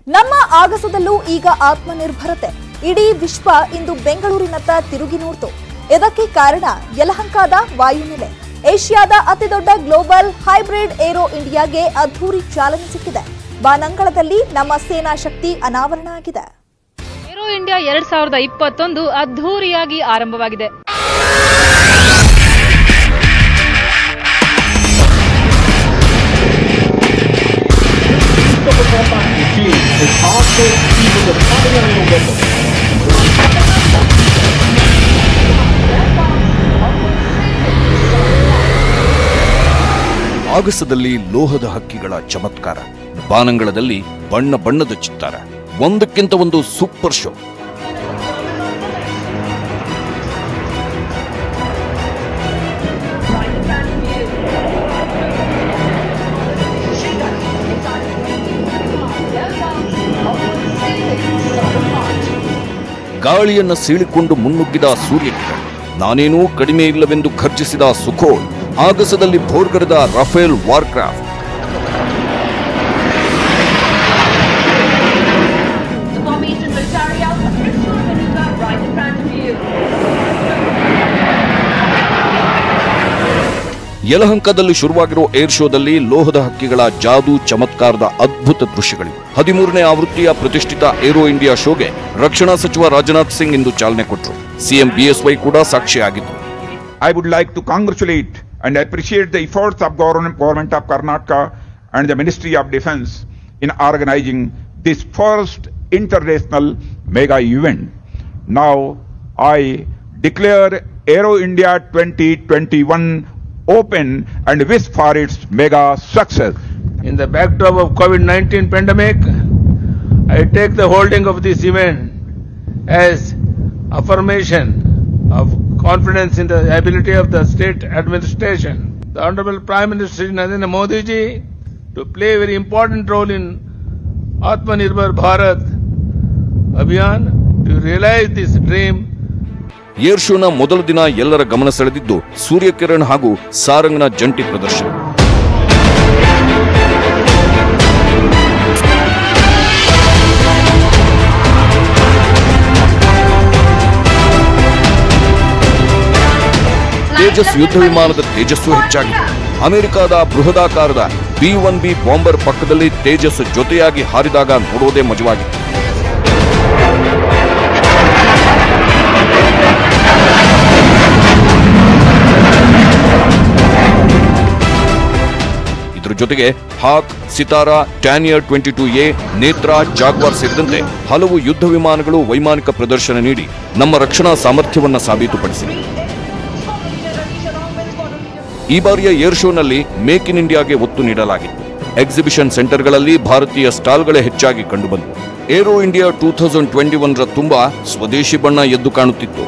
ನಮ್ಮ ಆಗಸದಲ್ಲೂ ಈಗ ಆತ್ಮನಿರ್ಭರತೆ ಇಡೀ ವಿಶ್ವ ಇಂದು ಬೆಂಗಳೂರಿನತ್ತ ತಿರುಗಿ ನೋಡ್ತು ಇದಕ್ಕೆ ಕಾರಣ ಯಲಹಂಕದ ವಾಯುನೆಲೆ ಏಷ್ಯಾದ ಅತಿದೊಡ್ಡ ಗ್ಲೋಬಲ್ ಹೈಬ್ರಿಡ್ ಏರೋ ಇಂಡಿಯಾಗೆ ಅದ್ಧೂರಿ ಚಾಲನೆ ಸಿಕ್ಕಿದೆ ಬಾನಂಗಳದಲ್ಲಿ ನಮ್ಮ ಸೇನಾ ಶಕ್ತಿ ಅನಾವರಣ ಆಗಿದೆ ಏರೋ ಇಂಡಿಯಾ ಎರಡ್ ಸಾವಿರದ ಇಪ್ಪತ್ತೊಂದು ಅದ್ಧೂರಿಯಾಗಿ ಆರಂಭವಾಗಿದೆ ಆಗಸದಲ್ಲಿ ಲೋಹದ ಹಕ್ಕಿಗಳ ಚಮತ್ಕಾರ ಬಾನಂಗಳದಲ್ಲಿ ಬಣ್ಣ ಬಣ್ಣದ ಚಿತ್ತಾರ ಒಂದಕ್ಕಿಂತ ಒಂದು ಸೂಪರ್ ಶೋ ಗಾಳಿಯನ್ನ ಸೀಳಿಕೊಂಡು ಮುನ್ನುಗ್ಗಿದ ಸೂರ್ಯಕಿರಣ ನಾನೇನೂ ಕಡಿಮೆ ಇಲ್ಲವೆಂದು ಖರ್ಚಿಸಿದ ಸುಖೋಯ್ ಆಗಸದಲ್ಲಿ ಭೋರ್ಗರೆದ Rafale warcraft The formation will carry out a pistol maneuver right in front of you. ಯಲಹಂಕದಲ್ಲಿ ಶುರುವಾಗಿರೋ ಏರ್ ಶೋದಲ್ಲಿ ಲೋಹದ ಹಕ್ಕಿಗಳ ಜಾದೂ ಚಮತ್ಕಾರದ ಅದ್ಭುತ ದೃಶ್ಯಗಳಿವೆ ಹದಿಮೂರನೇ ಆವೃತ್ತಿಯ ಪ್ರತಿಷ್ಠಿತ ಏರೋ ಇಂಡಿಯಾ ಶೋಗೆ ರಕ್ಷಣಾ ಸಚಿವ ರಾಜನಾಥ್ ಸಿಂಗ್ ಇಂದು ಚಾಲನೆ ಕೊಟ್ಟರು ಸಿಎಂ ಬಿಎಸ್ವೈ ಕೂಡ ಸಾಕ್ಷಿಯಾಗಿದ್ದರು I would like to congratulate and appreciate the efforts of government, government of Karnataka and the Ministry of Defense in organizing this first international mega event. Now I declare Aero India 2021 open and wish for its mega success. In the backdrop of COVID-19 pandemic, I take the holding of this event as affirmation of confidence in the ability of the state administration. The Honorable Prime Minister Narendra Modi ji to play a very important role in Atmanirbhar Bharat Abhiyan to realize this dream air ಶೋನ ಮೊದಲ ದಿನ ಎಲ್ಲರ ಗಮನ ಸೆಳೆದಿದ್ದು ಸೂರ್ಯಕಿರಣ್ ಹಾಗೂ ಸಾರಂಗ್ನ ಜಂಟಿ ಪ್ರದರ್ಶನ ತೇಜಸ್ ಯುದ್ಧ ವಿಮಾನದ ತೇಜಸ್ಸು ಹೆಚ್ಚಾಗಿದೆ ಅಮೆರಿಕದ ಬೃಹದಾಕಾರದ ಬಿ ಒನ್ ಬಿ ಬಾಂಬರ್ ಪಕ್ಕದಲ್ಲಿ ತೇಜಸ್ ಜೊತೆಯಾಗಿ ಹಾರಿದಾಗ ನೋಡೋದೇ ಮಜವಾಗಿತ್ತು ಇದ್ರ ಜೊತೆಗೆ ಹಾಕ್ ಸಿತಾರಾ ಟ್ಯಾನಿಯರ್ twenty two A Netra Jaguar ಸೇರಿದಂತೆ ಹಲವು ಯುದ್ಧ ವಿಮಾನಗಳು ವೈಮಾನಿಕ ಪ್ರದರ್ಶನ ನೀಡಿ ನಮ್ಮ ರಕ್ಷಣಾ ಸಾಮರ್ಥ್ಯವನ್ನ ಸಾಬೀತುಪಡಿಸಿವೆ ಈ ಬಾರಿಯ ಏರ್ ಶೋನಲ್ಲಿ ಮೇಕ್ ಇನ್ ಇಂಡಿಯಾಗೆ ಒತ್ತು ನೀಡಲಾಗಿತ್ತು ಎಕ್ಸಿಬಿಷನ್ ಸೆಂಟರ್ಗಳಲ್ಲಿ ಭಾರತೀಯ ಸ್ಟಾಲ್ಗಳೇ ಹೆಚ್ಚಾಗಿ ಕಂಡುಬಂದವು Aero India two thousand twenty one ರ ತುಂಬಾ ಸ್ವದೇಶಿ ಬಣ್ಣ ಎದ್ದು ಕಾಣುತ್ತಿತ್ತು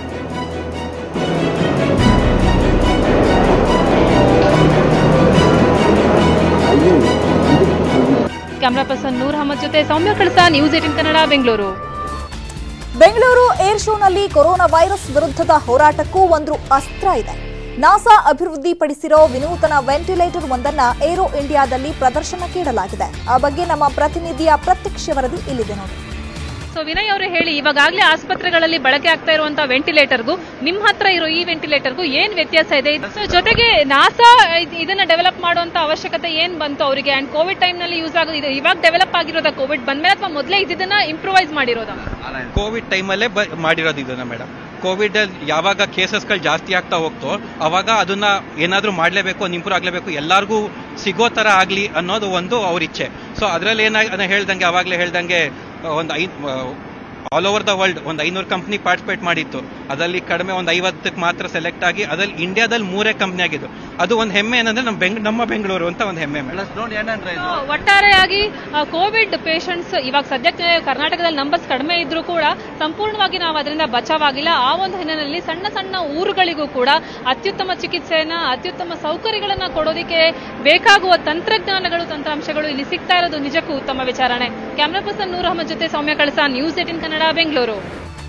ಕ್ಯಾಮ್ರಾ ಪರ್ಸನ್ ನೂರ್ ಅಹಮದ್ ಜೊತೆ Soumya Kalasa news eighteen Kannada Bengaluru Bengaluru air ಶೋನಲ್ಲಿ ಕೊರೋನಾ ವೈರಸ್ ವಿರುದ್ಧದ ಹೋರಾಟಕ್ಕೂ ಒಂದು ಅಸ್ತ್ರ ಇದೆ ನಾಸಾ ಅಭಿವೃದ್ಧಿಪಡಿಸಿರೋ ವಿನೂತನ ವೆಂಟಿಲೇಟರ್ ಒಂದನ್ನ ಏರೋ ಇಂಡಿಯಾದಲ್ಲಿ ಪ್ರದರ್ಶನಕ್ಕೆ ಇಡಲಾಗಿದೆ ಆ ಬಗ್ಗೆ ನಮ್ಮ ಪ್ರತಿನಿಧಿಯ ಪ್ರತ್ಯಕ್ಷ ವರದಿ ಇಲ್ಲಿದೆ ನೋಡಿ ಸೊ ವಿನಯ್ ಅವರು ಹೇಳಿ ಇವಾಗಲೇ ಆಸ್ಪತ್ರೆಗಳಲ್ಲಿ ಬಳಕೆ ಆಗ್ತಾ ಇರುವಂತಹ ವೆಂಟಿಲೇಟರ್ಗೂ ನಿಮ್ಮ ಹತ್ರ ಇರೋ ಈ ವೆಂಟಿಲೇಟರ್ಗೂ ಏನ್ ವ್ಯತ್ಯಾಸ ಇದೆ ಸೊ ಜೊತೆಗೆ ನಾಸಾ ಇದನ್ನ ಡೆವಲಪ್ ಮಾಡುವಂತ ಅವಶ್ಯಕತೆ ಏನ್ ಬಂತು ಅವರಿಗೆ ಅಂಡ್ ಕೋವಿಡ್ ಟೈಮ್ ನಲ್ಲಿ ಯೂಸ್ ಆಗೋದು ಇವಾಗ ಡೆವಲಪ್ ಆಗಿರೋದ ಕೋವಿಡ್ ಬಂದ್ಮೇಲೆ ಅಥವಾ ಮೊದಲೇ ಇದನ್ನ ಇಂಪ್ರೂವೈಸ್ ಮಾಡಿರೋದ ಕೋವಿಡ್ ಟೈಮಲ್ಲೇ ಬ ಮಾಡಿರೋದು ಇದನ್ನ ಮೇಡಮ್ ಕೋವಿಡ್ ಯಾವಾಗ ಕೇಸಸ್ಗಳು ಜಾಸ್ತಿ ಆಗ್ತಾ ಹೋಗ್ತೋ ಅವಾಗ ಅದನ್ನ ಏನಾದ್ರೂ ಮಾಡಲೇಬೇಕು ಇಂಪ್ರೂವ್ ಆಗಲೇಬೇಕು ಎಲ್ಲರಿಗೂ ಸಿಗೋ ತರ ಆಗ್ಲಿ ಅನ್ನೋದು ಒಂದು ಅವ್ರ ಇಚ್ಛೆ ಸೊ ಅದ್ರಲ್ಲಿ ಏನಾಗ ಹೇಳ್ದಂಗೆ ಅವಾಗಲೇ ಹೇಳ್ದಂಗೆ ಒಂದು I all over the world ಒಂದು ಐನೂರು ಕಂಪ್ನಿ ಪಾರ್ಟಿಸಿಪೇಟ್ ಮಾಡಿತ್ತು ಅದರಲ್ಲಿ ಕಡಿಮೆ ಒಂದು ಐವತ್ತಕ್ಕೆ ಮಾತ್ರ ಸೆಲೆಕ್ಟ್ ಆಗಿ ಅದ್ರಲ್ಲಿ ಇಂಡಿಯಾದಲ್ಲಿ ಮೂರೇ ಕಂಪ್ನಿ ಆಗಿದ್ದು ಅದು ಒಂದು ಹೆಮ್ಮೆ ಏನಂದ್ರೆ ನಮ್ಮ ಬೆಂಗ್ ನಮ್ಮ ಬೆಂಗಳೂರು ಅಂತ ಒಂದು ಹೆಮ್ಮೆ ಮೇಡಮ್ ಒಟ್ಟಾರೆಯಾಗಿ ಕೋವಿಡ್ ಪೇಷಂಟ್ಸ್ ಇವಾಗ ಸದ್ಯಕ್ಕೆ ಕರ್ನಾಟಕದಲ್ಲಿ ನಂಬರ್ಸ್ ಕಡಿಮೆ ಇದ್ರೂ ಕೂಡ ಸಂಪೂರ್ಣವಾಗಿ ನಾವು ಅದರಿಂದ ಬಚಾವಾಗಿಲ್ಲ ಆ ಒಂದು ಹಿನ್ನೆಲೆಯಲ್ಲಿ ಸಣ್ಣ ಸಣ್ಣ ಊರುಗಳಿಗೂ ಕೂಡ ಅತ್ಯುತ್ತಮ ಚಿಕಿತ್ಸೆಯನ್ನ ಅತ್ಯುತ್ತಮ ಸೌಕರ್ಯಗಳನ್ನ ಕೊಡೋದಕ್ಕೆ ಬೇಕಾಗುವ ತಂತ್ರಜ್ಞಾನಗಳು ತಂತ್ರಾಂಶಗಳು ಇಲ್ಲಿ ಸಿಗ್ತಾ ಇರೋದು ನಿಜಕ್ಕೂ ಉತ್ತಮ ವಿಚಾರಣೆ ಕ್ಯಾಮ್ರಾ ಪರ್ಸನ್ ನೂರ್ ಅಹಮದ್ ಜೊತೆ ಸೌಮ್ಯ ಕಳಸ ನ್ಯೂಸ್ ಏಟಿನ್ ಕನ್ನಡ ಬೆಂಗಳೂರು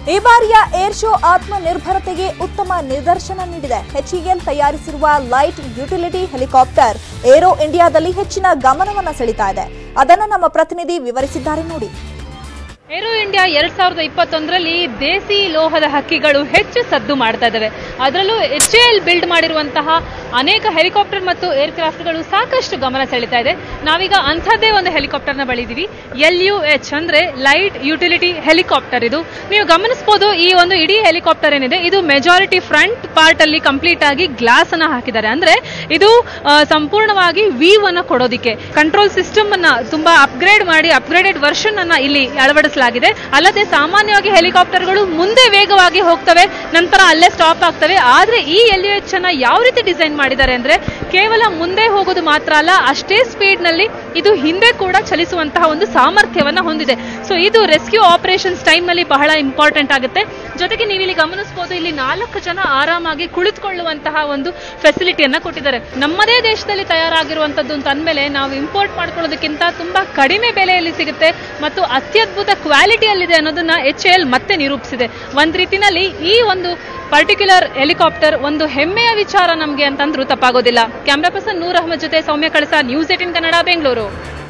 ಈ ಬಾರಿಯ ಏರ್ ಶೋ ಆತ್ಮನಿರ್ಭರತೆಗೆ ಉತ್ತಮ ನಿದರ್ಶನ ನೀಡಿದೆ ಎಚ್ಇಎಲ್ ತಯಾರಿಸಿರುವ ಲೈಟ್ ಯುಟಿಲಿಟಿ ಹೆಲಿಕಾಪ್ಟರ್ ಏರೋ ಇಂಡಿಯಾದಲ್ಲಿ ಹೆಚ್ಚಿನ ಗಮನವನ್ನ ಸೆಳೀತಾ ಇದೆ ಅದನ್ನು ನಮ್ಮ ಪ್ರತಿನಿಧಿ ವಿವರಿಸಿದ್ದಾರೆ ನೋಡಿ ಏರೋ ಇಂಡಿಯಾ ಎರಡ್ ಸಾವಿರದ ಇಪ್ಪತ್ತೊಂದರಲ್ಲಿ ದೇಸಿ ಲೋಹದ ಹಕ್ಕಿಗಳು ಹೆಚ್ಚು ಸದ್ದು ಮಾಡ್ತಾ ಇದ್ದಾವೆ ಅದರಲ್ಲೂ ಎಚ್ ಎಲ್ ಬಿಲ್ಡ್ ಮಾಡಿರುವಂತಹ ಅನೇಕ ಹೆಲಿಕಾಪ್ಟರ್ ಮತ್ತು ಏರ್ಕ್ರಾಫ್ಟ್ಗಳು ಸಾಕಷ್ಟು ಗಮನ ಸೆಳೀತಾ ಇದೆ ನಾವೀಗ ಅಂಥದ್ದೇ ಒಂದು ಹೆಲಿಕಾಪ್ಟರ್ನ ಬಳಿದೀವಿ ಎಲ್ ಯು ಎಚ್ ಅಂದ್ರೆ ಲೈಟ್ ಯುಟಿಲಿಟಿ ಹೆಲಿಕಾಪ್ಟರ್ ಇದು ನೀವು ಗಮನಿಸಬಹುದು ಈ ಒಂದು ಇಡೀ ಹೆಲಿಕಾಪ್ಟರ್ ಏನಿದೆ ಇದು ಮೆಜಾರಿಟಿ ಫ್ರಂಟ್ ಪಾರ್ಟ್ ಅಲ್ಲಿ ಕಂಪ್ಲೀಟ್ ಆಗಿ ಗ್ಲಾಸ್ ಅನ್ನ ಹಾಕಿದ್ದಾರೆ ಅಂದ್ರೆ ಇದು ಆ, ಸಂಪೂರ್ಣವಾಗಿ ವೀವ್ ಅನ್ನ ಕೊಡೋದಿಕ್ಕೆ ಕಂಟ್ರೋಲ್ ಸಿಸ್ಟಮ್ ಅನ್ನ ತುಂಬಾ ಅಪ್ಗ್ರೇಡ್ ಮಾಡಿ ಅಪ್ಗ್ರೇಡೆಡ್ ವರ್ಷನ್ ಅನ್ನ ಇಲ್ಲಿ ಅಳವಡಿಸಲಾಗಿದೆ ಅಲ್ಲದೆ ಸಾಮಾನ್ಯವಾಗಿ ಹೆಲಿಕಾಪ್ಟರ್ಗಳು ಮುಂದೆ ವೇಗವಾಗಿ ಹೋಗ್ತವೆ ನಂತರ ಅಲ್ಲೇ ಸ್ಟಾಪ್ ಆಗ್ತವೆ ಆದ್ರೆ ಈ ಎಲ್ ಯು ಎಚ್ ಅನ್ನ ಯಾವ ರೀತಿ ಡಿಸೈನ್ ಮಾಡಿದ್ದಾರೆ ಅಂದ್ರೆ ಕೇವಲ ಮುಂದೆ ಹೋಗೋದು ಮಾತ್ರ ಅಲ್ಲ ಅಷ್ಟೇ ಸ್ಪೀಡ್ ನಲ್ಲಿ ಇದು ಹಿಂದೆ ಕೂಡ ಚಲಿಸುವಂತಹ ಒಂದು ಸಾಮರ್ಥ್ಯವನ್ನ ಹೊಂದಿದೆ ಸೊ ಇದು ರೆಸ್ಕ್ಯೂ ಆಪರೇಷನ್ಸ್ ಟೈಮ್ ನಲ್ಲಿ ಬಹಳ ಇಂಪಾರ್ಟೆಂಟ್ ಆಗುತ್ತೆ ಜೊತೆಗೆ ನೀವು ಇಲ್ಲಿ ಗಮನಿಸಬಹುದು ಇಲ್ಲಿ ನಾಲ್ಕು ಜನ ಆರಾಮಾಗಿ ಕುಳಿತುಕೊಳ್ಳುವಂತಹ ಒಂದು ಫೆಸಿಲಿಟಿಯನ್ನ ಕೊಟ್ಟಿದ್ದಾರೆ ನಮ್ಮದೇ ದೇಶದಲ್ಲಿ ತಯಾರಾಗಿರುವಂತದ್ದು ಅಂತ ಅಂದ್ಮೇಲೆ ನಾವು ಇಂಪೋರ್ಟ್ ಮಾಡ್ಕೊಳ್ಳೋದಕ್ಕಿಂತ ತುಂಬಾ ಕಡಿಮೆ ಬೆಲೆಯಲ್ಲಿ ಸಿಗುತ್ತೆ ಮತ್ತು ಅತ್ಯದ್ಭುತ ಕ್ವಾಲಿಟಿಯಲ್ಲಿದೆ ಅನ್ನೋದನ್ನ ಎಚ್ ಎಲ್ ಮತ್ತೆ ನಿರೂಪಿಸಿದೆ ಒಂದ್ ರೀತಿನಲ್ಲಿ ಈ ಒಂದು ಪರ್ಟಿಕ್ಯುಲರ್ ಹೆಲಿಕಾಪ್ಟರ್ ಒಂದು ಹೆಮ್ಮೆಯ ವಿಚಾರ ನಮಗೆ ಅಂತಂದ್ರೂ ತಪ್ಪಾಗೋದಿಲ್ಲ ಕ್ಯಾಮ್ರಾ ಪರ್ಸನ್ ನೂರ್ ಅಹಮದ್ ಜೊತೆ ಸೌಮ್ಯ ಕಳಸ ನ್ಯೂಸ್ ಏಟಿನ್ ಕನ್ನಡ ಬೆಂಗಳೂರು